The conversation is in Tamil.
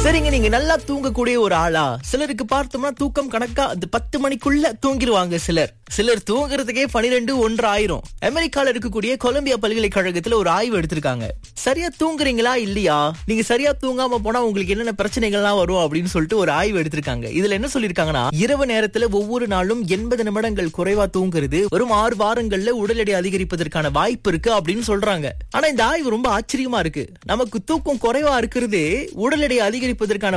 சரிங்க நீங்க நல்லா தூங்கக்கூடிய ஒரு ஆளா சிலருக்கு பார்த்தோம்னா தூக்கம் கணக்கா அது பத்து மணிக்குள்ள தூங்கிடுவாங்க சிலர் சிலர் தூங்குறதுக்கே பனிரெண்டு ஒன்று ஆயிரும் அமெரிக்கால இருக்கக்கூடிய கொலம்பியா பல்கலைக்கழகத்துல ஒரு ஆய்வு எடுத்திருக்காங்க சரியா தூங்குறீங்களா இல்லையா நீங்க சரியா தூங்காம போனா உங்களுக்கு என்னென்ன பிரச்சனைகள்லாம் வரும் அப்படின்னு சொல்லிட்டு ஒரு ஆய்வு எடுத்திருக்காங்க இதுல என்ன சொல்லிருக்காங்கன்னா இரவு நேரத்துல ஒவ்வொரு நாளும் எண்பது நிமிடங்கள் குறைவா தூங்குறது வரும் ஆறு வாரங்கள்ல உடல் எடை அதிகரிப்பதற்கான வாய்ப்பு இருக்கு அப்படின்னு சொல்றாங்க ஆனா இந்த ஆய்வு ரொம்ப ஆச்சரியமா இருக்கு நமக்கு தூக்கம் குறைவா இருக்கிறது உடல் எடை அதிகரிப்பதற்கான